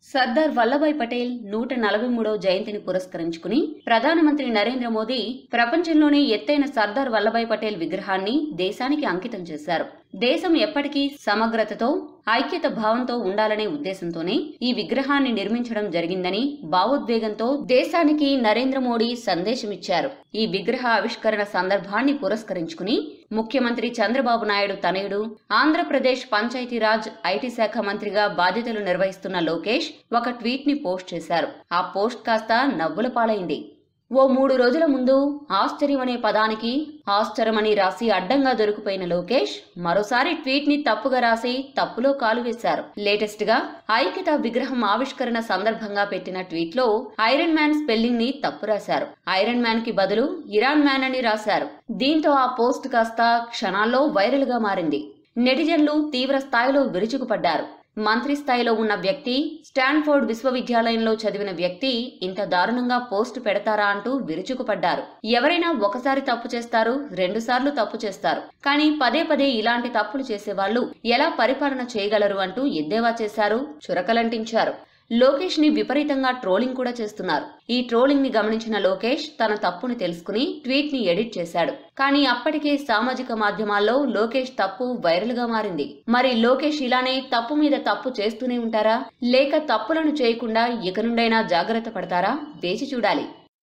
సర్దార్ వల్లభాయ్ పటేల్ నూట నలభై మూడవ జయంతిని పురస్కరించుకుని ప్రధానమంత్రి నరేంద్ర మోదీ ప్రపంచంలోనే ఎత్తైన సర్దార్ వల్లభాయ్ పటేల్ విగ్రహాన్ని దేశానికి అంకితం చేశారు దేశం ఎప్పటికీ సమగ్రతతో ఐక్యత భావంతో ఉండాలనే ఉద్దేశంతోనే ఈ విగ్రహాన్ని నిర్మించడం జరిగిందని భావోద్వేగంతో దేశానికి నరేంద్ర మోడీ సందేశమిచ్చారు ఈ విగ్రహ ఆవిష్కరణ సందర్భాన్ని పురస్కరించుకుని ముఖ్యమంత్రి చంద్రబాబు నాయుడు తనయుడు ఆంధ్రప్రదేశ్ పంచాయతీరాజ్ ఐటీ శాఖ మంత్రిగా బాధ్యతలు నిర్వహిస్తున్న లోకేష్ ఒక ట్వీట్ ని పోస్ట్ చేశారు ఆ పోస్ట్ కాస్త నవ్వుల పాలైంది ఓ మూడు రోజుల ముందు ఆశ్చర్యం అనే పదానికి ఆశ్చర్యమని రాసి అడ్డంగా దొరికిపోయిన లోకేష్ మరోసారి ట్వీట్ ని తప్పుగా రాసి తప్పులో కాలు వేశారు లేటెస్ట్ గా ఐక్యత విగ్రహం ఆవిష్కరణ సందర్భంగా పెట్టిన ట్వీట్ లో ఐరన్ మ్యాన్ స్పెల్లింగ్ ని తప్పు రాశారు ఐరన్ మ్యాన్ కి బదులు ఇరాన్ మ్యాన్ అని రాశారు దీంతో ఆ పోస్ట్ కాస్త క్షణాల్లో వైరల్ గా మారింది నెటిజన్లు తీవ్ర స్థాయిలో విరుచుకుపడ్డారు మంత్రి స్థాయిలో ఉన్న వ్యక్తి స్టాన్ఫోర్డ్ విశ్వవిద్యాలయంలో చదివిన వ్యక్తి ఇంత దారుణంగా పోస్ట్ పెడతారా అంటూ విరుచుకుపడ్డారు ఎవరైనా ఒకసారి తప్పు చేస్తారు రెండు సార్లు తప్పు చేస్తారు కానీ పదే పదే ఇలాంటి తప్పులు చేసేవాళ్లు ఎలా పరిపాలన చేయగలరు అంటూ ఎద్దేవా చేశారు చురకలంటించారు లోకేష్ ని విపరీతంగా ట్రోలింగ్ కూడా చేస్తున్నారు ఈ ట్రోలింగ్ ని గమనించిన లోకేష్ తన తప్పుని తెలుసుకుని ట్వీట్ ని ఎడిట్ చేశాడు కానీ అప్పటికే సామాజిక మాధ్యమాల్లో లోకేష్ తప్పు వైరల్ గా మారింది మరి లోకేష్ ఇలానే తప్పు మీద తప్పు చేస్తూనే ఉంటారా లేక తప్పులను చేయకుండా ఇక నుండైనా జాగ్రత్త పడతారా వేచి చూడాలి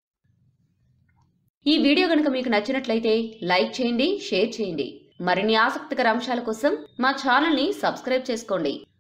ఈ వీడియో గనుక మీకు నచ్చినట్లయితే లైక్ చేయండి షేర్ చేయండి మరిన్ని ఆసక్తికర అంశాల కోసం మా ఛానల్ ని సబ్స్క్రైబ్ చేసుకోండి